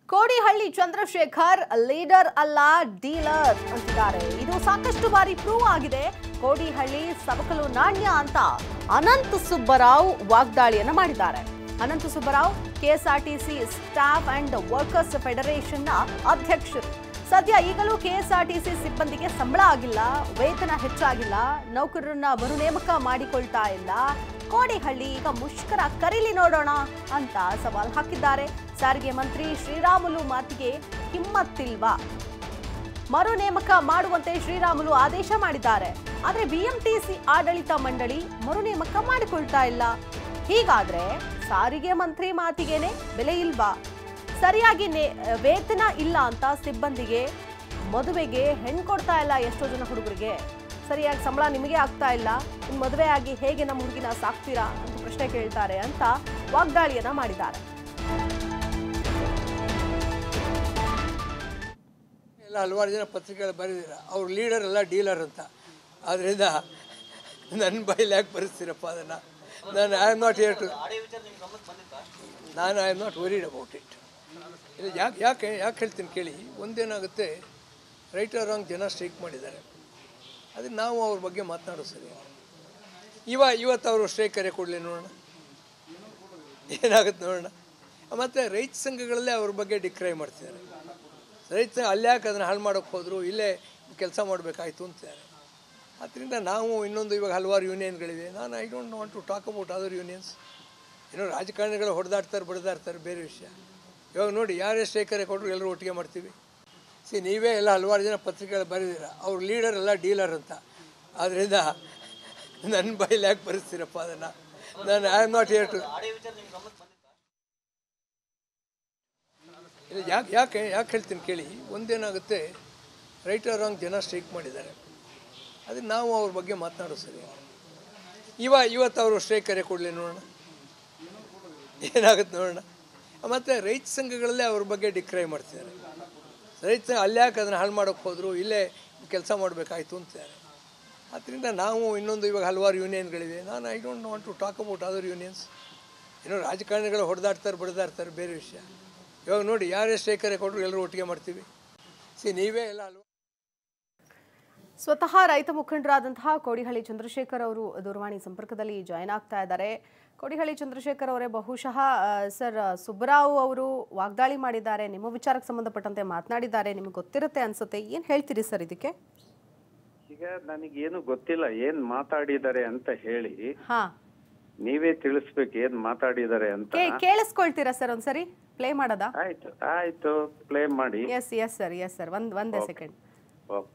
Kodihalli Chandrashekar leader ಅಲ್ಲ dealer ಅಂತಿದ್ದಾರೆ ಇದು ಸಾಕಷ್ಟು ಬಾರಿ ಪ್ರೂವ್ ಆಗಿದೆ ಕೋಡಿಹಳ್ಳಿ ಸಬಕಲು ನಾಣ್ಯ ಅಂತ ಅನಂತ್ ಸುಬ್ಬರಾವ್ ವಾಗ್ದಾಳಿಯನ್ನ ಮಾಡಿದ್ದಾರೆ Anantha Subbarao KSRTC staff and workers ಫೆಡರೇಷನ್ನ ಅಧ್ಯಕ್ಷರು ಸದ್ಯ ಈಗಲೂ ಕೆಎಸ್ಆರ್ಟಿಸಿ ಸಿಬ್ಬಂದಿಗೆ ಸಂಬಳ ಆಗಿಲ್ಲ ವೇತನ ಹೆಚ್ಚಾಗಿಲ್ಲ ನೌಕರರನ್ನ ಮರು ನೇಮಕ ಮಾಡಿಕೊಳ್ತಾ ಇಲ್ಲ ಕೋಡಿಹಳ್ಳಿ ಈಗ ಮುಷ್ಕರ ಕರೀಲಿ ನೋಡೋಣ ಅಂತ ಸವಾಲ್ ಹಾಕಿದ್ದಾರೆ ಸಾರಿಗೆ ಮಂತ್ರಿ ಶ್ರೀರಾಮುಲು ಮಾತಿಗೆ ಹಿಮ್ಮತ್ತಿಲ್ವಾ ಮರು ನೇಮಕ ಮಾಡುವಂತೆ ಶ್ರೀರಾಮುಲು ಆದೇಶ ಮಾಡಿದ್ದಾರೆ ಆದ್ರೆ ಬಿಎಂಟಿಸಿ ಆಡಳಿತ ಮಂಡಳಿ ಮರು ನೇಮಕ ಮಾಡಿಕೊಳ್ತಾ ಇಲ್ಲ ಹೀಗಾದ್ರೆ ಸಾರಿಗೆ ಮಂತ್ರಿ ಮಾತಿಗೇನೆ ಬೆಲೆ ಇಲ್ವಾ ಸರಿಯಾಗಿ ನೇ- ವೇತನ ಇಲ್ಲ ಅಂತ ಸಿಬ್ಬಂದಿಗೆ ಮದುವೆಗೆ ಹೆಣ್ಣು ಕೊಡ್ತಾ ಇಲ್ಲ ಎಷ್ಟೋ ಜನ ಹುಡುಗರಿಗೆ ಸರಿಯಾಗಿ ಸಂಬಳ ನಿಮಗೆ ಆಗ್ತಾ ಇಲ್ಲ ಇನ್ನು ಮದುವೆ ಆಗಿ ಹೇಗೆ ನಮ್ಮ ಹುಡುಗಿನ ಸಾಕ್ತೀರಾ ಅಂತ ಪ್ರಶ್ನೆ ಕೇಳ್ತಾರೆ ಅಂತ ವಾಗ್ದಾಳಿಯನ್ನ ಮಾಡಿದ್ದಾರೆ ಎಲ್ಲ ಹಲವಾರು ಜನ ಪತ್ರಿಕೆಗಳು ಬರೆದಿರ ಅವ್ರ ಲೀಡರ್ ಎಲ್ಲ ಡೀಲರ್ ಅಂತ ಆದ್ದರಿಂದ ನನ್ನ ಬೈಲಿ ಯಾಕೆ ಬರೆಸ್ತೀರಪ್ಪ ಅದನ್ನು ನಾನು I am not here to ನಾನು I am not worried about it ಇಲ್ಲ ಯಾಕೆ ಯಾಕೆ ಯಾಕೆ ಹೇಳ್ತೀನಿ ಕೇಳಿ ಒಂದೇನಾಗುತ್ತೆ ರೈಟ್ ಆರ್ ರಾಂಗ್ ಜನ ಸ್ಟ್ರೈಕ್ ಮಾಡಿದ್ದಾರೆ ಅದಕ್ಕೆ ನಾವು ಅವ್ರ ಬಗ್ಗೆ ಮಾತನಾಡೋ ಸರಿ ಇವ ಇವತ್ತು ಅವರು ಸ್ಟ್ರೈಕ್ ಕರೆ ಕೊಡಲಿ ನೋಡೋಣ ಏನಾಗುತ್ತೆ ನೋಡೋಣ ಮತ್ತು ರೈತ ಸಂಘಗಳಲ್ಲೇ ಅವ್ರ ಬಗ್ಗೆ ಡಿಕ್ರೈ ಮಾಡ್ತಿದ್ದಾರೆ ರೈತ ಸಂಘ ಅಲ್ಲಿ ಯಾಕೆ ಅದನ್ನು ಹಾಳು ಮಾಡೋಕ್ಕೆ ಹೋದರು ಇಲ್ಲೇ ಕೆಲಸ ಮಾಡಬೇಕಾಯ್ತು ಅಂತಾರೆ ಆದ್ದರಿಂದ ನಾವು ಇನ್ನೊಂದು ಇವಾಗ ಹಲವಾರು ಯೂನಿಯನ್ಗಳಿವೆ ನಾನು I don't want to talk about other unions ಏನೋ ರಾಜಕಾರಣಿಗಳು ಹೊಡೆದಾಡ್ತಾರೆ ಬಡ್ದಾಡ್ತಾರೆ ಬೇರೆ ವಿಷಯ ಇವಾಗ ನೋಡಿ ಯಾರೇ ಸ್ಟ್ರೈಕರೇ ಕೊಟ್ಟರು ಎಲ್ಲರೂ ಒಟ್ಟಿಗೆ ಮಾಡ್ತೀವಿ ಸಿ ನೀವೇ ಎಲ್ಲ ಹಲವಾರು ಜನ ಪತ್ರಿಕೆಗಳು ಬರೆದಿರ ಅವ್ರ ಲೀಡರ್ ಎಲ್ಲ ಡೀಲರ್ ಅಂತ ಆದ್ದರಿಂದ ನನ್ನ ಬೈಲಿ ಯಾಕೆ ಬರೆಸ್ತೀರಪ್ಪ ಅದನ್ನು ನಾನು I am not here to ಇಲ್ಲ ಯಾಕೆ ಯಾಕೆ ಯಾಕೆ ಹೇಳ್ತೀನಿ ಕೇಳಿ ಒಂದೇನಾಗುತ್ತೆ ರೈಟ್ ಆರ್ ರಾಂಗ್ ಜನ ಸ್ಟ್ರೈಕ್ ಮಾಡಿದ್ದಾರೆ ಅದಕ್ಕೆ ನಾವು ಅವ್ರ ಬಗ್ಗೆ ಮಾತನಾಡೋ ಸರಿ ಇವ ಇವತ್ತು ಅವರು ಸ್ಟ್ರೈಕ್ ಕರೆ ಕೊಡಲಿ ನೋಡೋಣ ಏನಾಗುತ್ತೆ ನೋಡೋಣ ಮತ್ತು ರೈತ ಸಂಘಗಳಲ್ಲೇ ಅವ್ರ ಬಗ್ಗೆ ಡಿಕ್ರೈ ಮಾಡ್ತಿದ್ದಾರೆ ರೈತ ಸಂಘ ಅಲ್ಲಿ ಯಾಕೆ ಅದನ್ನು ಹಾಳು ಮಾಡೋಕ್ಕೆ ಹೋದರು ಇಲ್ಲೇ ಕೆಲಸ ಮಾಡಬೇಕಾಯ್ತು ಅಂತಾರೆ ಆದ್ದರಿಂದ ನಾವು ಇನ್ನೊಂದು ಇವಾಗ ಹಲವಾರು ಯೂನಿಯನ್ಗಳಿವೆ ನಾನು I don't want to talk about other unions ಏನೋ ರಾಜಕಾರಣಿಗಳು ಹೊಡೆದಾಡ್ತಾರೆ ಬಡ್ದಾಡ್ತಾರೆ ಬೇರೆ ವಿಷಯ ಇವಾಗ ನೋಡಿ ಯಾರೇ ಸ್ಟ್ರೈಕರೇ ಕೊಟ್ಟರು ಎಲ್ಲರೂ ಒಟ್ಟಿಗೆ ಮಾಡ್ತೀವಿ ಸಿ ನೀವೇ ಎಲ್ಲ ಹಲವು ಸ್ವತಃ ರೈತ ಮುಖಂಡರಾದಂತಹ ಕೋಡಿಹಳ್ಳಿ ಚಂದ್ರಶೇಖರ್ ಅವರು ದೂರವಾಣಿ ಸಂಪರ್ಕದಲ್ಲಿ ಜಾಯ್ನ್ ಆಗ್ತಾ ಇದ್ದಾರೆ ಕೋಡಿಹಳ್ಳಿ ಚಂದ್ರಶೇಖರ್ ಅವರೇ ಬಹುಶಃ ಆ, ಸರ್ ಸುಬ್ಬರಾವ್ ಅವರು ವಾಗ್ದಾಳಿ ಮಾಡಿದ್ದಾರೆ ನಿಮ್ಮ ವಿಚಾರಕ್ಕೆ ಸಂಬಂಧಪಟ್ಟಂತೆ ಮಾತನಾಡಿದ್ದಾರೆ ನಿಮಗೆ ಗೊತ್ತಿರುತ್ತೆ ಅನ್ಸುತ್ತೆ ಏನು ಹೇಳ್ತೀರಿ ಸರ್ ಇದಕ್ಕೆ ಈಗ ನನಗೇನು ಗೊತ್ತಿಲ್ಲ ಏನ್ ಮಾತಾಡಿದ್ದಾರೆ ಅಂತ ಹೇಳಿ ಹಾ ನೀವೇ ತಿಳಿಸ್ಬೇಕು ಏನ್ ಮಾತಾಡಿದ್ದಾರೆ ಅಂತ ಕೇ ಕೇಳಿಸ್ಕೊಳ್ತೀರಾ ಸರ್ ಒಂದ್ಸರಿ ಪ್ಲೇ ಮಾಡೋದಾ ಆಯ್ತು ಆಯ್ತು ಪ್ಲೇ ಮಾಡಿ yes yes sir yes sir ಒಂದ್ ಒಂದೇ ಸೆಕೆಂಡ್ ಓಕೆ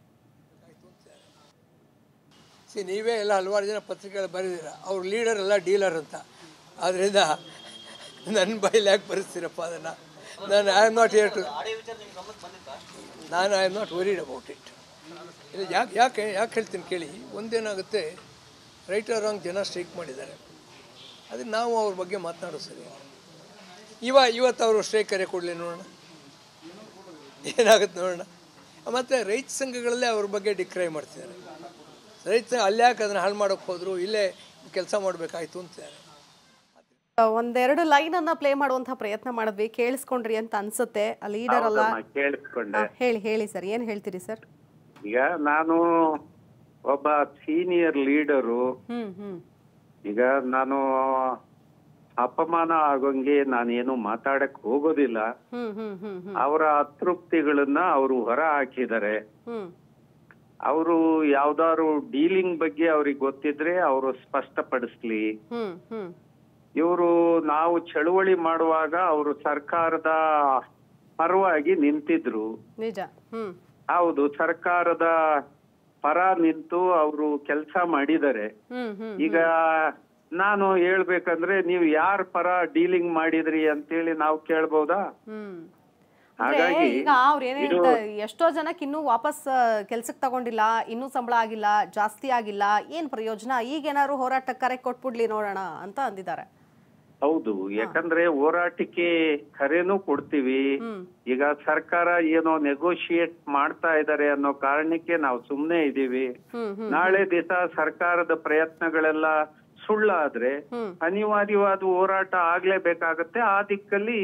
ಸಿ ನೀವೇ ಎಲ್ಲ ಹಲವಾರು ಜನ ಪತ್ರಿಕೆಗಳು ಬರೆದಿರ ಅವ್ರ ಲೀಡರ್ ಎಲ್ಲ ಡೀಲರ್ ಅಂತ ಆದ್ದರಿಂದ ನನ್ನ ಬೈಲಿ ಯಾಕೆ ಬರೆಸ್ತೀರಪ್ಪ ಅದನ್ನು ನಾನು I am not here to ನಾನು I am not worried about it ಇಲ್ಲ ಯಾಕೆ ಯಾಕೆ ಯಾಕೆ ಹೇಳ್ತೀನಿ ಕೇಳಿ ಒಂದೇನಾಗುತ್ತೆ ರೈಟ್ ಆರ್ ರಾಂಗ್ ಜನ ಸ್ಟ್ರೈಕ್ ಮಾಡಿದ್ದಾರೆ ಅದಕ್ಕೆ ನಾವು ಅವ್ರ ಬಗ್ಗೆ ಮಾತನಾಡೋ ಸರಿ ಇವ ಇವತ್ತು ಅವರು ಸ್ಟ್ರೈಕ್ ಕರೆ ಕೊಡಲಿ ನೋಡೋಣ ಏನಾಗುತ್ತೆ ನೋಡೋಣ ಮತ್ತು ರೈತ ಸಂಘಗಳಲ್ಲೇ ಅವ್ರ ಬಗ್ಗೆ ಡಿಕ್ರೈ ಮಾಡ್ತಿದ್ದಾರೆ ರೈತ ಸಂಘ ಅಲ್ಲಿ ಯಾಕೆ ಅದನ್ನು ಹಾಳು ಮಾಡೋಕ್ಕೆ ಹೋದರು ಇಲ್ಲೇ ಕೆಲಸ ಮಾಡಬೇಕಾಯ್ತು ಅಂತಾರೆ ಒಂದೆರಡು ಲೈನ್ ಅನ್ನ ಪ್ಲೇ ಮಾಡುವಂತಹ ಪ್ರಯತ್ನ ಮಾಡಿದ್ವಿ ಕೇಳಿಸ್ಕೊಂಡ್ರಿ ಅಂತ ಅನ್ಸುತ್ತೆ ಲೀಡರ್ ಅಲ್ಲ ಹೌದಮ್ಮ, ಕೇಳಿಸ್ಕೊಂಡೆ ಹಾ, ಹೇಳಿ ಹೇಳಿ ಸರ್ ಏನ್ ಹೇಳ್ತೀರಿ ಸರ್ ಈಗ ನಾನು ಒಬ್ಬ ಸೀನಿಯರ್ ಲೀಡರು ಹ್ಮ್ ಹ್ಮ್ ಈಗ ನಾನು ಅಪಮಾನ ಆಗೋಂಗೆ ನಾನೇನು ಮಾತಾಡಕ್ ಹೋಗೋದಿಲ್ಲ ಹ್ಮ್ ಹ್ಮ್ ಹ್ಮ್ ಹ್ಮ್ ಅವರ ಅತೃಪ್ತಿಗಳನ್ನ ಅವರು ಹೊರ ಹಾಕಿದ್ದಾರೆ ಹ್ಮ್ ಅವರು ಯಾವ್ದಾದ್ರು ಡೀಲಿಂಗ್ ಬಗ್ಗೆ ಅವ್ರಿಗೆ ಗೊತ್ತಿದ್ರೆ ಅವರು ಸ್ಪಷ್ಟಪಡಿಸ್ಲಿ ಹ್ಮ್ ಹ್ಮ್ ಇವರು ನಾವು ಚಳುವಳಿ ಮಾಡುವಾಗ ಅವರು ಸರ್ಕಾರದ ಪರವಾಗಿ ನಿಂತಿದ್ರು ನಿಜ ಹ್ಮ್ ಹೌದು ಸರ್ಕಾರದ ಪರ ನಿಂತು ಅವರು ಕೆಲಸ ಮಾಡಿದ್ದಾರೆ ಹ್ಮ್ ಹ್ಮ್ ಈಗ ನಾನು ಹೇಳ್ಬೇಕಂದ್ರೆ ನೀವು ಯಾರ ಪರ ಡೀಲಿಂಗ್ ಮಾಡಿದ್ರಿ ಅಂತೇಳಿ ನಾವು ಕೇಳ್ಬೋದಾ ಹ್ಮ್ ಅಂದ್ರೆ ಹಾಗಾಗಿ ಈಗ ಅವ್ರು ಏನ್ ಹೇಳ್ತಾರೆ ಎಷ್ಟೋ ಜನಕ್ಕೆ ಇನ್ನೂ ವಾಪಸ್ ಕೆಲ್ಸಕ್ಕೆ ತಗೊಂಡಿಲ್ಲ ಇನ್ನೂ ಸಂಬಳ ಆಗಿಲ್ಲ ಜಾಸ್ತಿ ಆಗಿಲ್ಲ ಏನ್ ಪ್ರಯೋಜನ ಈಗೇನಾದ್ರು ಹೋರಾಟ ಕರೆ ಕೊಟ್ಬಿಡ್ಲಿ ನೋಡೋಣ ಅಂತ ಅಂದಿದ್ದಾರೆ ಹೌದು ಯಾಕಂದ್ರೆ ಹೋರಾಟಕ್ಕೆ ಕರೆನೂ ಕೊಡ್ತೀವಿ ಹ್ಮ್ ಈಗ ಸರ್ಕಾರ ಏನೋ ನೆಗೋಷಿಯೇಟ್ ಮಾಡ್ತಾ ಇದ್ದಾರೆ ಅನ್ನೋ ಕಾರಣಕ್ಕೆ ನಾವು ಸುಮ್ನೆ ಇದೀವಿ ಹ್ಮ್ ಹ್ಮ್ ನಾಳೆ ದಿವಸ ಸರ್ಕಾರದ ಪ್ರಯತ್ನಗಳೆಲ್ಲ ಸುಳ್ಳಾದ್ರೆ ಹ್ಮ್ ಅನಿವಾರ್ಯವಾದ ಹೋರಾಟ ಆಗ್ಲೇಬೇಕಾಗತ್ತೆ ಆ ದಿಕ್ಕಲ್ಲಿ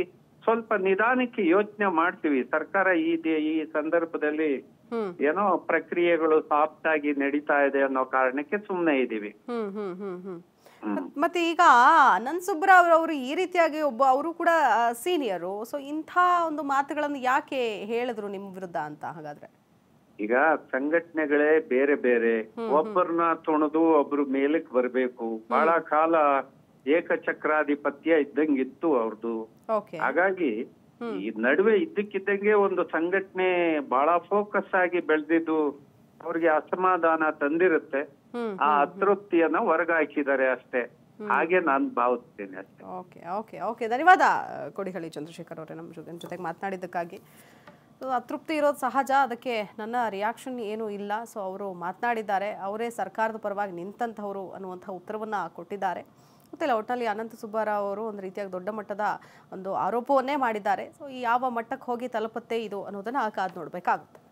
ಸ್ವಲ್ಪ ನಿಧಾನಕ್ಕೆ ಯೋಚನೆ ಮಾಡ್ತೀವಿ ಸರ್ಕಾರ ಈ ದಿ- ಈ ಸಂದರ್ಭದಲ್ಲಿ ಹ್ಮ್ ಏನೋ ಪ್ರಕ್ರಿಯೆಗಳು ಸಾಫ್ಟ್ ಆಗಿ ನಡೀತಾ ಇದೆ ಅನ್ನೋ ಕಾರಣಕ್ಕೆ ಸುಮ್ಮನೆ ಇದೀವಿ ಹ್ಮ್ ಹ್ಮ್ ಹ್ಮ್ ಹ್ಮ್ ಹ್ಮ್. ಮತ್- ಮತ್ತೆ ಈಗ ಅನಂತ್ ಸುಬ್ರಾವ್ ಅವರು ಈ ರೀತಿಯಾಗಿ ಒಬ್ಬ ಅವರು ಕೂಡ ಸೀನಿಯರು ಸೊ ಇಂಥ ಒಂದು ಮಾತುಗಳನ್ನು ಯಾಕೆ ಹೇಳಿದ್ರು ನಿಮ್ಮ ವಿರುದ್ಧ ಅಂತ ಹಾಗಾದ್ರೆ ಈಗ ಸಂಘಟನೆಗಳೇ ಬೇರೆ ಬೇರೆ ಒಬ್ಬರನ್ನ ತುಣದು ಒಬ್ರು ಮೇಲಕ್ ಬರ್ಬೇಕು ಬಹಳ ಕಾಲ ಏಕಚಕ್ರಾಧಿಪತ್ಯ ಇದ್ದಂಗಿತ್ತು ಅವ್ರದ್ದು ಓಕೆ ಹಾಗಾಗಿ ಈ ನಡುವೆ ಇದ್ದಕ್ಕಿದ್ದಂಗೆ ಒಂದು ಸಂಘಟನೆ ಬಹಳ ಫೋಕಸ್ ಆಗಿ ಬೆಳೆದಿದ್ದು ಅವ್ರಿಗೆ ಅಸಮಾಧಾನ ತಂದಿರುತ್ತೆ ಹ್ಮ್ ಆ ಅತೃಪ್ತಿಯನ್ನ ಹೊರಗಾಕಿದ್ದಾರೆ ಅಷ್ಟೇ ಹಾಗೆ ನಾನ್ ಭಾವಿಸ್ತೇನೆ ಅಷ್ಟೇ ಓಕೆ ಓಕೆ ಓಕೆ ಧನ್ಯವಾದ ಕೊಡಿಹಳ್ಳಿ ಚಂದ್ರಶೇಖರ್ ಅವರೇ ನಮ್ಮ ಜೊ- ಜೊತೆಗೆ ಮಾತನಾಡಿದ್ದಕ್ಕಾಗಿ ಸೊ ಅತೃಪ್ತಿ ಇರೋದು ಸಹಜ ಅದಕ್ಕೆ ನನ್ನ ರಿಯಾಕ್ಷನ್ ಏನೂ ಇಲ್ಲ ಸೊ ಅವರು ಮಾತನಾಡಿದ್ದಾರೆ ಅವರೇ ಸರ್ಕಾರದ ಪರವಾಗಿ ನಿಂತಂಥವರು ಅನ್ನುವಂಥ ಉತ್ತರವನ್ನು ಕೊಟ್ಟಿದ್ದಾರೆ ಗೊತ್ತಿಲ್ಲ ಒಟ್ಟಿನಲ್ಲಿ ಅನಂತ ಸುಬ್ಬಾರಾವ್ ಅವರು ಒಂದು ರೀತಿಯಾಗಿ ದೊಡ್ಡ ಮಟ್ಟದ ಒಂದು ಆರೋಪವನ್ನೇ ಮಾಡಿದ್ದಾರೆ ಸೊ ಯಾವ ಮಟ್ಟಕ್ಕೆ ಹೋಗಿ ತಲುಪುತ್ತೆ ಇದು ಅನ್ನೋದನ್ನು ಕಾದು ನೋಡಬೇಕಾಗುತ್ತೆ